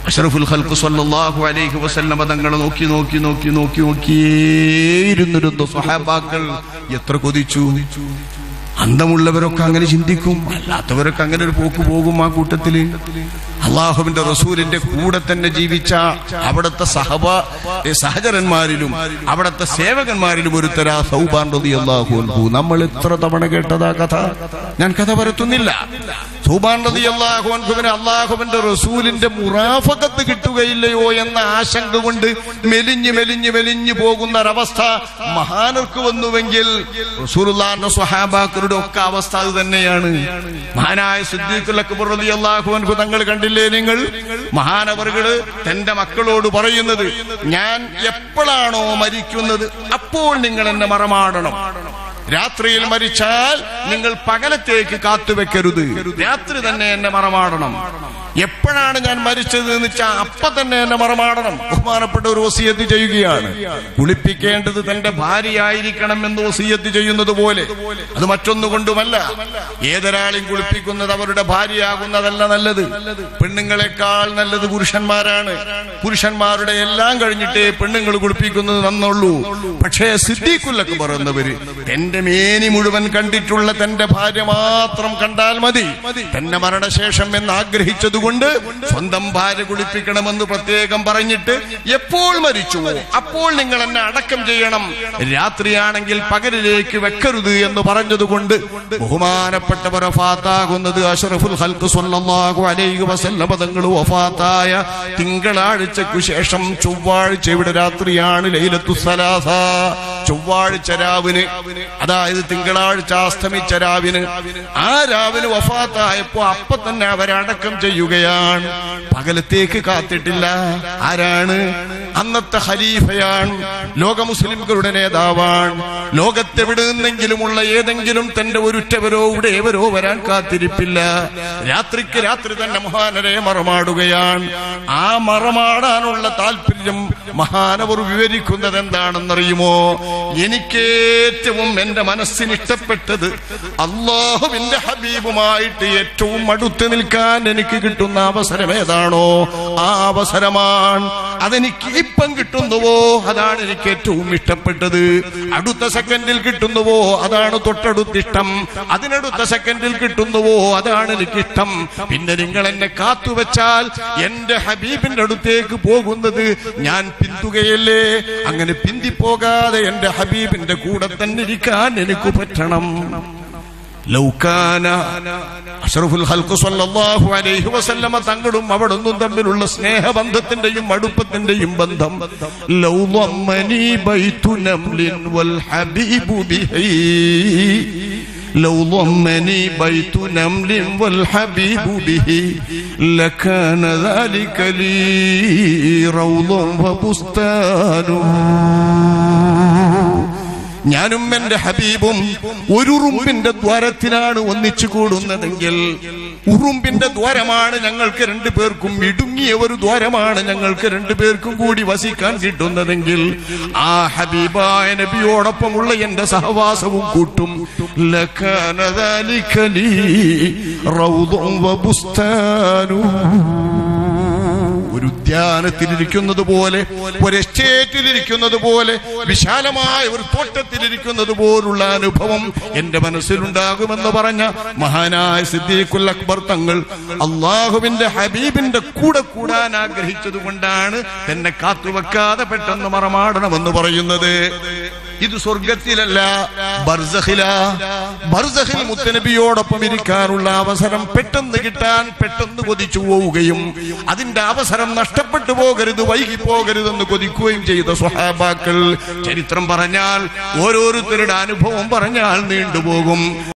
അഷറഫുൽ ഖൽഖ് സല്ലല്ലാഹു അലൈഹി വസല്ലമ തങ്ങളെ നോക്കി നോക്കി നോക്കി നോക്കി നോക്കിയിരുന്നിരുന്നു സ്വഹാബാക്കൾ എത്ര കൊതിച്ചു അന്തമുള്ളവരൊക്കെ അങ്ങനെ ചിന്തിക്കും അല്ലാത്തവരൊക്കെ അങ്ങനെ ഒരു പോക്ക് പോകും ആ കൂട്ടത്തില് അള്ളാഹുവിന്റെ റസൂലിന്റെ കൂടെ തന്നെ ജീവിച്ച അവിടുത്തെ സഹബ ഏ, സഹചരന്മാരിലും അവിടുത്തെ സേവകന്മാരിലും ഒരു തരാ സൗബാൻ റളിയല്ലാഹു അൻഹു നമ്മൾ എത്ര തവണ കേട്ടതാ കഥ ഞാൻ കഥ പരത്തുന്നില്ല സൗബാൻ റളിയല്ലാഹു അൻഹുവിന് അള്ളാഹുവിന്റെ റസൂലിന്റെ മുറാഫകത്ത് കിട്ടുകയില്ലയോ എന്ന ആശങ്ക കൊണ്ട് മെലിഞ്ഞ് മെലിഞ്ഞ് മെലിഞ്ഞു പോകുന്ന ഒരവസ്ഥ മഹാനർക്ക് വന്നുവെങ്കിൽ റസൂലുള്ളാഹിന്റെ സ്വഹാബാക്കളുടെ ഒക്കെ അവസ്ഥ അത് തന്നെയാണ് മഹാനായ സിദ്ദീഖുൽ അക്ബർ റളിയല്ലാഹു അൻഹു തങ്ങൾ കണ്ടില്ലേ നിങ്ങൾ മഹാനവറുകള് തന്റെ മക്കളോട് പറയുന്നത് ഞാൻ എപ്പോഴാണോ മരിക്കുന്നത് അപ്പോൾ നിങ്ങൾ എന്നെ മറമാടണം രാത്രിയിൽ മരിച്ചാൽ നിങ്ങൾ പകലത്തേക്ക് കാത്തുവെക്കരുത് രാത്രി തന്നെ എന്നെ മറമാടണം എപ്പോഴാണ് ഞാൻ മരിച്ചത് എന്ന് വെച്ചാൽ അപ്പൊ തന്നെ എന്നെ മറമാടണം ബഹുമാനപ്പെട്ട ഒരു വസീയത്ത് ചെയ്യുകയാണ് കുളിപ്പിക്കേണ്ടത് തന്റെ ഭാര്യയായിരിക്കണം എന്ന് വസീയത്ത് ചെയ്യുന്നത് പോലെ അത് മറ്റൊന്നുകൊണ്ടുമല്ല ഏതൊരാളെയും കുളിപ്പിക്കുന്നത് അവരുടെ ഭാര്യയാകുന്നതല്ല നല്ലത് പെണ്ണുങ്ങളെക്കാൾ നല്ലത് പുരുഷന്മാരാണ് പുരുഷന്മാരുടെ എല്ലാം കഴിഞ്ഞിട്ടേ പെണ്ണുങ്ങൾ കുളിപ്പിക്കുന്നത് നന്നുള്ളൂ പക്ഷേ സിദ്ദീഖുല്ലക്ക് പറയുന്നവര് തന്റെ മേനി മുഴുവൻ കണ്ടിട്ടുള്ള തന്റെ ഭാര്യ മാത്രം കണ്ടാൽ മതി തന്നെ മരണശേഷം എന്ന് ആഗ്രഹിച്ചതുകൊണ്ട് സ്വന്തം ഭാര്യ കുളിപ്പിക്കണമെന്ന് പ്രത്യേകം പറഞ്ഞിട്ട് എപ്പോൾ മരിച്ചുവോ അപ്പോൾ നിങ്ങൾ എന്നെ അടക്കം ചെയ്യണം രാത്രിയാണെങ്കിൽ പകലിലേക്ക് വെക്കരുത് എന്ന് പറഞ്ഞതുകൊണ്ട് ബഹുമാനപ്പെട്ടവർ വഫാത്താകുന്നത് അഷറഫുൽ ഹൽക്ക് സ്വല്ലല്ലാഹു അലൈഹി വസല്ലമ തങ്ങൾ വഫാത്തായ തിങ്കളാഴ്ചയ്ക്കു ശേഷം ചൊവ്വാഴ്ച ഇവിടെ രാത്രിയാണ് ലൈലത്തു സലാസ ചൊവ്വാഴ്ച രാവിന് അതായത് തിങ്കളാഴ്ച അസ്തമിച്ച രാവിന് ആ രാവിന് വഫാത്തായപ്പോ അപ്പൊ തന്നെ അവരടക്കം ചെയ്യുകയാണ് പകലത്തേക്ക് കാത്തിട്ടില്ല ആരാണ് അന്നത്തെ ഖലീഫയാണ് ലോക മുസ്ലിംകളുടെ നേതാവാണ് ലോകത്തെവിടെ നിന്നെങ്കിലുമുള്ള ഏതെങ്കിലും തന്റെ ഒരുറ്റവരോ ഉടയവരോ വരാൻ കാത്തിരിപ്പില്ല രാത്രിക്ക് രാത്രി തന്നെ മഹാനരെ മറമാടുകയാണ് ആ മറമാടാനുള്ള താല്പര്യം മഹാനവർ വിവരിക്കുന്നത് എന്താണെന്നറിയുമോ എനിക്കേറ്റവും എന്റെ മനസ്സിന് ഇഷ്ടപ്പെട്ടത് അള്ളാഹുവിന്റെ ഹബീബുമായിട്ട് ഏറ്റവും അടുത്ത് നിൽക്കാൻ എനിക്ക് കിട്ടുന്ന അവസരം ഏതാണോ ആ അവസരമാണ് അതെനിക്ക് ഇപ്പം കിട്ടുന്നുവോ അതാണ് എനിക്ക് ഏറ്റവും ഇഷ്ടപ്പെട്ടത് അടുത്ത സെക്കൻഡിൽ കിട്ടുന്നുവോ അതാണ് തൊട്ടടുത്തിഷ്ടം അതിനടുത്ത സെക്കൻഡിൽ കിട്ടുന്നുവോ അതാണ് എനിക്കിഷ്ടം പിന്നെ നിങ്ങൾ എന്നെ കാത്തുവെച്ചാൽ എന്റെ ഹബീബിന്റെ അടുത്തേക്ക് പോകുന്നത് ഞാൻ പിന്തുകയല്ലേ അങ്ങനെ പിന്തിപ്പോകാതെ എന്റെ ഹബീബിന്റെ കൂടെ തന്നെ ഇരിക്കാൻ എനിക്ക് പറ്റണം ലൗകാന അഷ്റഫുൽ ഖൽഖ് സ്വല്ലല്ലാഹു അലൈഹി വസല്ലമ തങ്ങളും അവിടുന്നും തമ്മിലുള്ള സ്നേഹബന്ധത്തിന്റെയും അടുപ്പത്തിന്റെയും ബന്ധം ലൗ ളമ്മനി ബൈതു നംലിൻ വൽ ഹബീബു ബിഹി لو ضمني بيت نمل والحبيب به لكان ذلك لي روض وبستان ഞാനും എന്റെ ഹബീബും ഒരു ഉറുമ്പിന്റെ ദ്വാരത്തിലാണ് ഒന്നിച്ചു കൂടുന്നതെങ്കിൽ ഉറുമ്പിന്റെ ദ്വാരമാണ് ഞങ്ങൾക്ക് രണ്ടു പേർക്കും ഇടുങ്ങിയ ഒരു ദ്വാരമാണ് ഞങ്ങൾക്ക് രണ്ടു പേർക്കും കൂടി വസിക്കാൻ കിട്ടുന്നതെങ്കിൽ ആ ഹബീബായ നബിയോടൊപ്പമുള്ള എന്റെ സഹവാസവും കൂട്ടും ലക്കാന ذلك لي روض وبستان ഒരു ഉദ്യാനത്തിലിരിക്കുന്നത് പോലെ ഒരു എസ്റ്റേറ്റിലിരിക്കുന്നത് പോലെ വിശാലമായ ഒരു തോട്ടത്തിലിരിക്കുന്നത് പോലുള്ള അനുഭവം എന്റെ മനസ്സിലുണ്ടാകുമെന്ന് പറഞ്ഞ മഹാനായ സിദ്ദീഖുൽ അക്ബർ തങ്ങൾ അള്ളാഹുവിന്റെ ഹബീബിന്റെ കൂടെ കൂടാൻ ആഗ്രഹിച്ചത് കൊണ്ടാണ് തന്നെ കാത്തുവെക്കാതെ പെട്ടെന്ന് മറമാടണമെന്ന് പറയുന്നത് ഇത് സ്വർഗത്തിലല്ല ബർസഖില ബർസഖിൽ മുത്തനബിയോടൊപ്പം ഇരിക്കാനുള്ള അവസരം പെട്ടെന്ന് കിട്ടാൻ പെട്ടെന്ന് കൊതിച്ചു പോവുകയും അതിന്റെ അവസരം നഷ്ടപ്പെട്ടു പോകരുത് വൈകി പോകരുതെന്ന് കൊതിക്കുകയും ചെയ്ത സ്വഹാബാക്കൾ ചരിത്രം പറഞ്ഞാൽ ഓരോരുത്തരുടെ അനുഭവം പറഞ്ഞാൽ നീണ്ടുപോകും